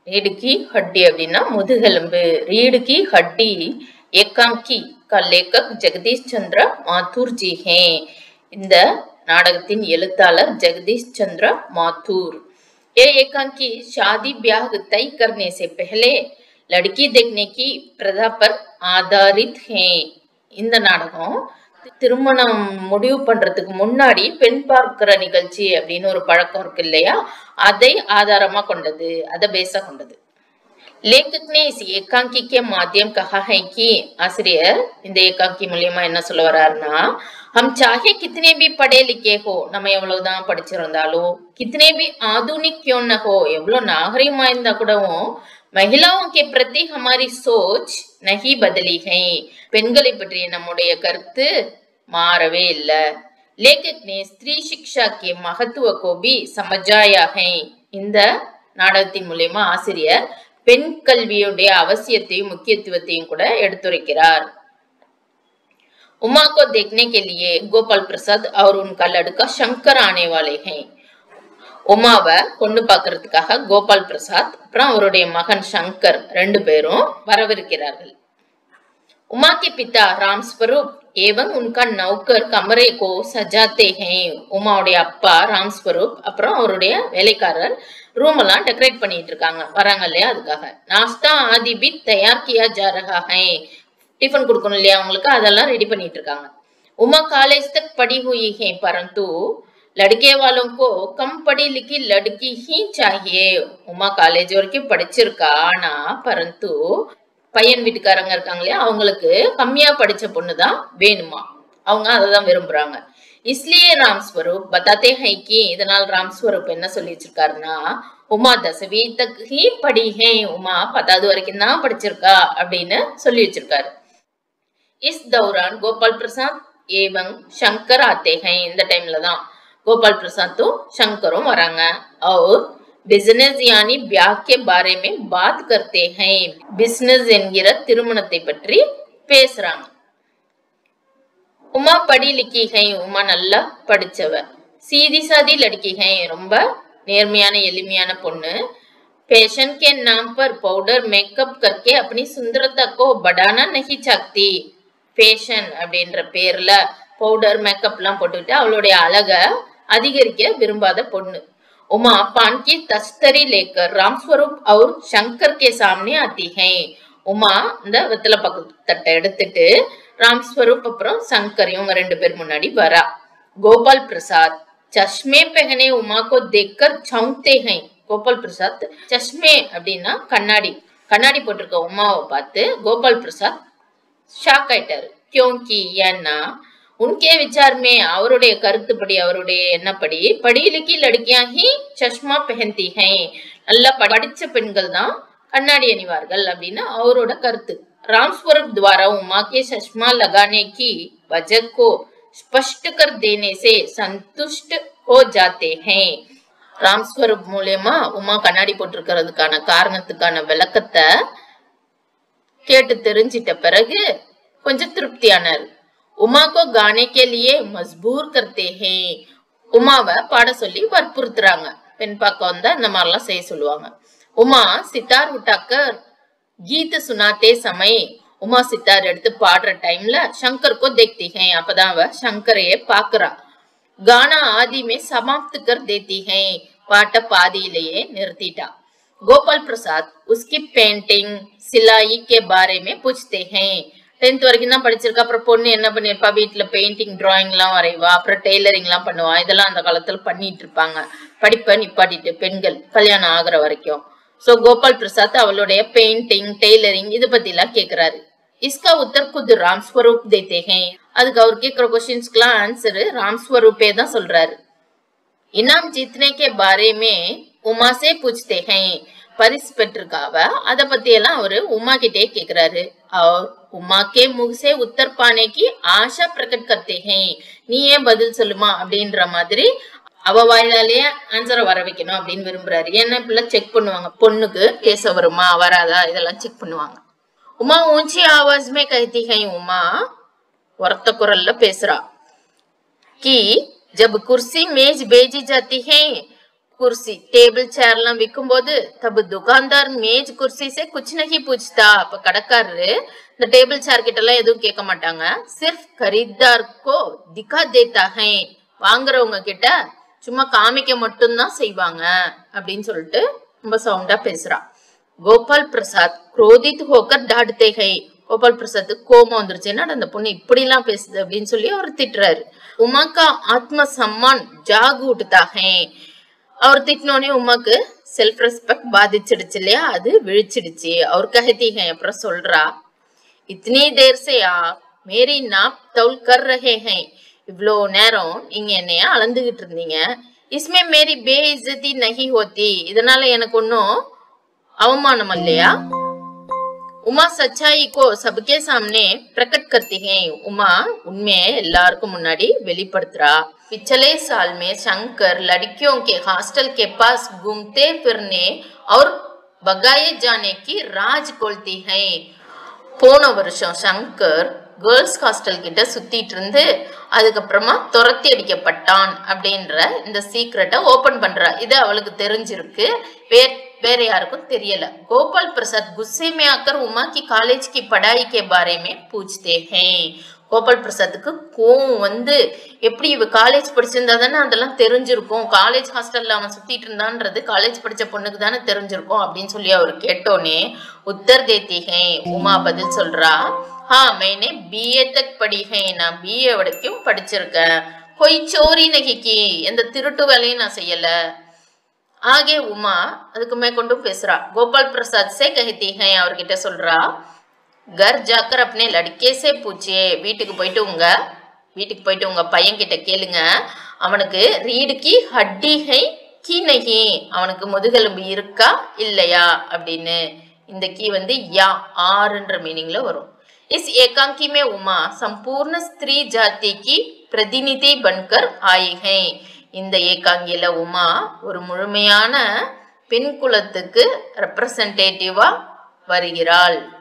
रीढ़ की हड्डी அப்படின்னா முதுகெலும்பு रीढ़ की हड्डी एकांकी का लेखक जगदीश चंद्र माथुर जी हैं இந்த நாடகத்தின் எழுத்தாளர் ஜெகதீஷ் சந்திர மாथुर ये एकांकी शादी ब्याह तय करने से पहले लड़की देखने की प्रथा पर आधारित है இந்த நாடகம் திருமணம் முடிவு பண்றதுக்கு முன்னாடி பெண் பார்க்கிற நிகழ்ச்சி அப்படின்னு ஒரு பழக்கம் இருக்கு இல்லையா அதை ஆதாரமா கொண்டது அதை பேஸா கொண்டது लेखक ने इस एकांकी के माध्यम कहा है कि ஆசிரியர் இந்த ஏகாங்கி மூலியமா என்ன சொல்ல வர்றாருன்னா हम चाहे कितने भी पढ़े लिखे हो நம்ம எவ்வளவுதான் படிச்சிருந்தாலும் कितने भी आधुनिक क्यों न हो எவ்வளவு நாகரிகமா இருந்தா கூடவும் महिलाओं के प्रति हमारी सोच नहीं बदली है பெண்களை பற்றிய நம்முடைய கருத்து மாறவே இல்லை लेखक ने स्त्री शिक्षा के महत्व को भी समझाया है இந்த நாடகத்தின் மூலியமா ஆசிரியர் பெண் கல்வியுடைய அவசியத்தையும் முக்கியத்துவத்தையும் கூட எடுத்துரைக்கிறார் उमा को देखने के लिए गोपाल प्रसाद और उनका लड़का शंकर आने वाले हैं உமாவை பொண்ணு பார்க்கறதுக்காக கோபால் பிரசாத் அப்புறம் அவருடைய மகன் சங்கர் ரெண்டு பேரும் வரவிருக்கிறார்கள் उमा के पिता राम स्वरूप एवं उनका नौकर कमरे को सजाते हैं உமாவுடைய அப்பா ராம் ஸ்வரூப் அப்புறம் அவருடைய வேலைக்காரர் ரூம் எல்லாம் டெக்கரேட் பண்ணிட்டு இருக்காங்க வராங்க இல்லையா அதுக்காக நாஸ்தா ஆதி பி தயார் கியா ஜா ரஹா ஹை டிஃபன் கொடுக்கணும் இல்லையா அவங்களுக்கு அதெல்லாம் ரெடி பண்ணிட்டு இருக்காங்க उमा कॉलेज तक पढ़ी हुई है परंतु लड़के वालों को कम पढ़ी लिखी लड़की ही चाहिए உமா காலேஜ் வரைக்கும் படிச்சிருக்கா ஆனா பரந்து பையன் வீட்டுக்காரங்க இருக்காங்க இல்லையா அவங்களுக்கு கம்மியா படிச்ச பொண்ணு தான் வேணுமா அவங்க அதை தான் விரும்புறாங்க इसलिए राम स्वरूप बताते हैं कि இதனால் ராம் ஸ்வரூப் என்ன சொல்லி வச்சிருக்காருன்னா உமா தசவி தக் ஹி படி ஹே உமா பத்தாவது வரைக்கும் தான் படிச்சிருக்கா அப்படின்னு சொல்லி வச்சிருக்காரு इस दौरान गोपाल प्रसाद एवं शंकर आते हैं இந்த டைம்ல தான் கோபால் பிரசாத்தும் शंकரும் வராங்க और பிசினஸ் யானி ब्याह के बारे में बात करते हैं பிசினஸ் என்கிற திருமணத்தை பற்றி பேசுறாங்க உமா படி லிக்கி ஹை உமா நல்லா படிச்சவ சீதி சாதி லடுக்கி ஹை ரொம்ப நேர்மையான எளிமையான பொண்ணு फैशन के नाम पर पाउडर मेकअप करके अपनी सुंदरता को बढ़ाना नहीं चाहती ஃபேஷன் அப்படின்ற பேர்ல பவுடர் மேக்கப்லாம் போட்டுக்கிட்டு அவளுடைய அழகை அதிகரிக்க விரும்பாத பொண்ணு உமா பான் की तस्तरी लेकर ராம்ஸ்வரூப் और शंकर के सामने आती है உமா இந்த வெத்தலை பக்கு தட்டை எடுத்துட்டு ராம்ஸ்வரூப் அப்புறம் சங்கர் இவங்க ரெண்டு பேர் முன்னாடி வரா கோபால் பிரசாத் चश्मे पहने उमा को देखकर चौंकते हैं கோபால் பிரசாத் சஷ்மே அப்படின்னா கண்ணாடி கண்ணாடி போட்டிருக்க உமாவை பார்த்து கோபால் பிரசாத் ஷாக் ஆயிட்டாரு கியோங்கி ஏன்னா உன்கே விசாரமே அவருடைய கருத்துப்படி அவருடைய எண்ணப்படி படியிலுக்கு லடுக்கியாகி சஷ்மா பெஹந்தி ஹை நல்லா படிச்ச பெண்கள் தான் கண்ணாடி அணிவார்கள் அப்படின்னு அவரோட கருத்து रामस्वरूप द्वारा उमा के चश्मा लगाने की वजह को स्पष्ट कर देने से संतुष्ट हो जाते हैं ராம்ஸ்வரூப் மூலியமா உமா கண்ணாடி போட்டிருக்கிறதுக்கான காரணத்துக்கான விளக்கத்தை கேட்டு தெரிஞ்சிட்ட பிறகு கொஞ்சம் திருப்தியானார் உமா கோ கானே கே லியே மஜ்பூர் கர்த்தே ஹே உமாவை பாட சொல்லி வற்புறுத்துறாங்க பெண் பார்க்க வந்தா இந்த மாதிரிலாம் செய்ய சொல்லுவாங்க உமா சித்தார் உட்டாக்கர் கீத் சுனாத்தே சமய் உமா சித்தார் எடுத்து பாடுற டைம்ல சங்கர் கோ தேக்தி ஹே அப்பதான் அவ சங்கரையே பாக்குறா கானா ஆதி மே சமாப்த் கர் தேத்தி ஹே பாட்ட பாதியிலேயே நிறுத்திட்டா गोपाल प्रसाद उसकी पेंटिंग सिलाई के बारे में पूछते हैं டென்த் வரைக்கும் தான் படிச்சிருக்கா அப்புறம் பொண்ணு என்ன பண்ணிருப்பா வீட்டுல பெயிண்டிங் டிராயிங் எல்லாம் வரைவா அப்புறம் டெய்லரிங் எல்லாம் பண்ணுவா இதெல்லாம் அந்த காலத்துல பண்ணிட்டு இருப்பாங்க படிப்பை நிப்பாட்டிட்டு பெண்கள் கல்யாணம் ஆகுற வரைக்கும் சோ கோபால் பிரசாத் அவளுடைய பெயிண்டிங் டெய்லரிங் இது பத்தி எல்லாம் கேக்குறாரு इसका उत्तर खुद राम स्वरूप देते हैं அதுக்கு அவர் கேக்குற கொஸ்டின்ஸ்க்குலாம் ஆன்சர் ராம் ஸ்வரூப்பே தான் சொல்றாரு இனாம் ஜீத்னே கே பாரே மே உமா சே பூछते हैं பரிசு பெற்றிருக்காவ அத பத்தி எல்லாம் அவரு உமா கிட்டே கேக்குறாரு और உமா கே முக சே உத்தர் பானே கி ஆஷா பிரகட் கர்த்தே हैं நீ ஏன் பதில் சொல்லுமா அப்படின்ற மாதிரி அவ வாயிலாலேயே ஆன்சரை வர வைக்கணும் அப்படின்னு விரும்புறாரு ஏன்னா இப்பெல்லாம் செக் பண்ணுவாங்க பொண்ணுக்கு பேச வருமா வராதா இதெல்லாம் செக் பண்ணுவாங்க உமா ஊஞ்சி ஆவாஸ் மே कहती है உமா ஒரத்த குரல்ல பேசுறா कि जब कुर्सी मेज भेजी जाती है कुर्सी टेबल चेयर எல்லாம் விக்கும்போது தब दुकानदार मेज कुर्सी से कुछ नहीं पूछता அப்ப கடைக்காரரு இந்த டேபிள் சேர் கிட்ட எல்லாம் எதுவும் கேட்க மாட்டாங்க சிர்ஃப் खरीदार को दिखा देता है வாங்குறவங்க கிட்ட சும்மா காமிக்க மட்டும்தான் செய்வாங்க அப்படின்னு சொல்லிட்டு ரொம்ப சவுண்டா பேசுறா கோபால் பிரசாத் குரோதித் ஹோக்கர் டாடுத்தே ஹை கோபால் பிரசாத் கோபம் வந்துருச்சு என்னடா அந்த பொண்ணு இப்படி எல்லாம் பேசுது அப்படின்னு சொல்லி அவர் திட்டுறாரு உமாக்கா ஆத்ம சம்மான் ஜாக் உட்டுதாகே அவர் திட்டினோடனே உமாக்கு செல்ஃப் ரெஸ்பெக்ட் பாதிச்சிடுச்சு இல்லையா அது விழிச்சிடுச்சு அவர் கஹத்தீங்க அப்புறம் சொல்றா இத்தனி தேர் से आप मेरी नाप तौल कर रहे हैं இவ்வளோ நேரம் நீங்க என்னைய அளந்துகிட்டு இருந்தீங்க इसमें मेरी बेइज्जती नहीं होती இதனால எனக்கு ஒன்றும் அவமானம் இல்லையா உமா சச்சாई को सबके सामने प्रकट करती है உமா உண்மையை எல்லாருக்கும் முன்னாடி வெளிப்படுத்துறா पिछले साल में शंकर लड़कियों के हॉस्टल के पास घूमते फिरने और भगाए जाने की राज खोलती है போன வருஷம் சங்கர் கேர்ள்ஸ் ஹாஸ்டல் கிட்ட சுத்திட்டு இருந்து அதுக்கப்புறமா துரத்தி அடிக்கப்பட்டான் அப்படின்ற இந்த சீக்ரெட்டை ஓபன் பண்றா இது அவளுக்கு தெரிஞ்சிருக்கு வேற வேற யாருக்கும் தெரியல கோபால் பிரசாத் गुस्से में आकर उमा की कॉलेज की पढ़ाई के बारे में पूछते हैं கோபால் பிரசாத்துக்கு கோவம் வந்து எப்படி இவ காலேஜ் படிச்சிருந்தா தானே அதெல்லாம் தெரிஞ்சிருக்கும் காலேஜ் ஹாஸ்டல்ல அவன் சுத்திட்டு இருந்தான்றது காலேஜ் படிச்ச பொண்ணுக்கு தானே தெரிஞ்சிருக்கும் அப்படின்னு சொல்லி அவர் கேட்டோன்னே உத்தர் தேத்தி ஹே உமா பதில் சொல்றா ஹா मैंने பிஏ தக் படி ஹே நான் பிஏ வரைக்கும் படிச்சிருக்கேன் கொய் சோரி நகிக்கி எந்த திருட்டு வேலையும் நான் செய்யல ஆகே உமா அதுக்கு மேற்கொண்டும் பேசுறா கோபால் பிரசாத் சே கஹத்தி ஹே அவர்கிட்ட சொல்றா கர் ஜாக்கர் அப்னே லடுக்கே சே பூச்சே வீட்டுக்கு போயிட்டு உங்க வீட்டுக்கு போயிட்டு உங்க பையன் கிட்ட கேளுங்க அவனுக்கு ரீடுக்கு ஹட்டி ஹை கீ நகி அவனுக்கு முதுகெலும்பு இருக்கா இல்லையா அப்படின்னு இந்த கீ வந்து யா ஆறுன்ற மீனிங்ல வரும் इस एकांकी में उमा संपूर्ण स्त्री जाति की प्रतिनिधि बनकर आई है இந்த ஏகாங்கியில உமா ஒரு முழுமையான பெண் குலத்துக்கு ரெப்ரசன்டேட்டிவா வருகிறாள்